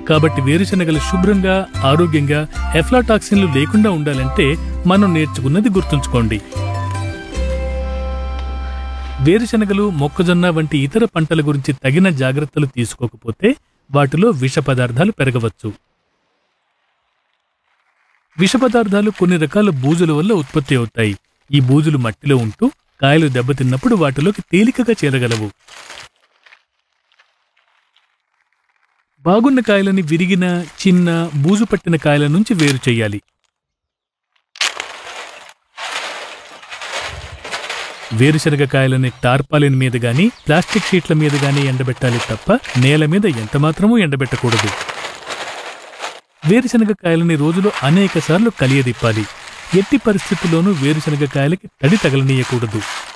కాబట్టి వేరుశనగలు శుభ్రంగా ఆరోగ్యంగా ఎఫ్లాటాక్సిన్లు లేకుండా ఉండాలంటే మనం నేర్చుకున్నది గుర్తుంచుకోండి వేరుశనగలు మొక్కజొన్న వంటి ఇతర పంటల గురించి తగిన జాగ్రత్తలు తీసుకోకపోతే వాటిలో విష పదార్థాలు పెరగవచ్చు విష పదార్థాలు కొన్ని రకాల బూజుల వల్ల ఉత్పత్తి అవుతాయి ఈ బూజులు మట్టిలో ఉంటూ కాయలు దెబ్బతిన్నప్పుడు వాటిలోకి తేలికగా చేరగలవు బాగున్న కాయలని విరిగిన చిన్న బూజు పట్టిన కాయల నుంచి వేరు చేయాలి వేరుశనగ కాయలని టార్పాలిన్ మీద గాని ప్లాస్టిక్ షీట్ల మీద గాని ఎండబెట్టాలి తప్ప నేల మీద ఎంతమాత్రమూ ఎండబెట్టకూడదు వేరుశనగ కాయలని రోజులో అనేక సార్లు కలియదిప్పాలి ఎట్టి పరిస్థితుల్లోనూ వేరుశనగ కాయలకి తడి తగలనీయకూడదు